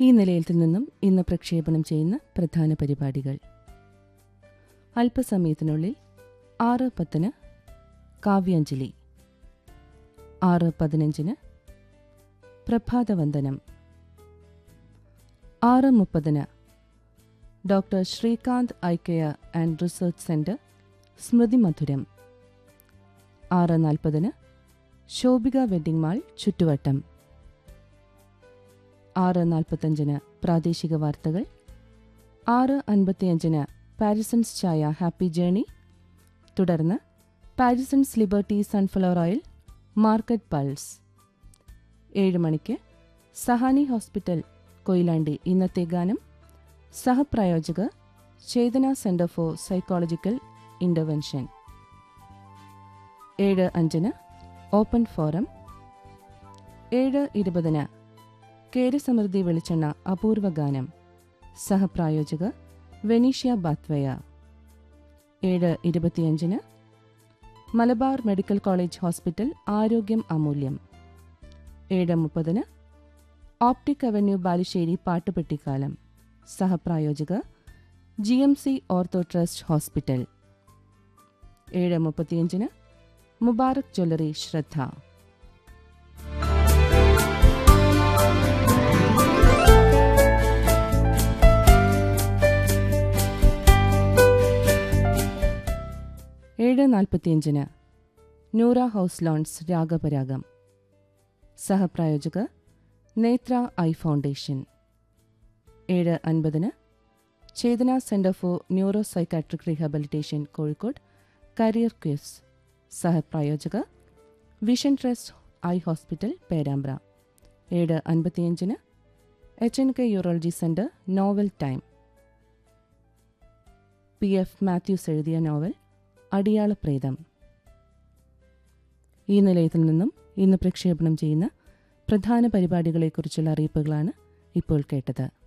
ഈ നിലയത്തിൽ നിന്നും ഇന്ന് പ്രക്ഷേപണം ചെയ്യുന്ന പ്രധാന പരിപാടികൾ അല്പസമയത്തിനുള്ളിൽ ആറ് പത്തിന് കാവ്യാഞ്ജലി ആറ് പതിനഞ്ചിന് പ്രഭാതവന്ദനം ആറ് മുപ്പതിന് doctor Srikanth eye care and research centre സ്മൃതി മധുരം ആറ് നാൽപ്പതിന് ശോഭിക വെഡ്ഡിംഗ് മാൾ ചുറ്റുവട്ടം ആറ് നാൽപ്പത്തഞ്ചിന് പ്രാദേശിക വാർത്തകൾ ആറ് അൻപത്തിയഞ്ചിന് പാരിസൺസ് ചായ ഹാപ്പി ജേണി തുടർന്ന് Parisons liberty sunflower oil market pulse ഏഴ് മണിക്ക് സഹാനി ഹോസ്പിറ്റൽ കൊയിലാണ്ടി ഇന്നത്തെ ഗാനം സഹപ്രായോജകർ Chetana centre for psychological intervention ഏഴ് അഞ്ചിന് ഓപ്പൺ ഫോറം ഏഴ് ഇരുപതിന് കേരസമൃദ്ധി വെളിച്ചെണ്ണ അപൂർവ ഗാനം സഹപ്രായോജകർ വെനീഷ്യ ബാത്വയ ഏഴ് ഇരുപത്തിയഞ്ചിന് മലബാർ മെഡിക്കൽ കോളേജ് ഹോസ്പിറ്റൽ ആരോഗ്യം അമൂല്യം ഏഴ് മുപ്പതിന് ഓപ്റ്റിക് അവന്യൂ ബാലുശ്ശേരി പാട്ടുപെട്ടിക്കാലം സഹപ്രായോജകർ G M C ortho trust hospital ഏഴ് മുപ്പത്തിയഞ്ചിന് മുബാറക് ജ്വല്ലറി ശ്രദ്ധ ഏഴ് നാൽപ്പത്തിയഞ്ചിന് നൂറ ഹൗസ് ലോൺസ് രാഗപരാഗം സഹപ്രായോജകർ നേത്ര ഐ ഫൗണ്ടേഷൻ ഏഴ് അൻപതിന് Chetana centre for neuro psychiatric rehabilitation Kozhikode career quiz സഹപ്രായോജകർ vision trust eye hospital Perambra ഏഴ് അൻപത്തിയഞ്ചിന് H N K urology centre novel time P F Mathews എഴുതിയ നോവൽ അടിയാളപ്രേതം ഈ നിലയത്തിൽ നിന്നും ഇന്ന് പ്രക്ഷേപണം ചെയ്യുന്ന പ്രധാന പരിപാടികളെക്കുറിച്ചുള്ള അറിയിപ്പുകളാണ് ഇപ്പോൾ കേട്ടത്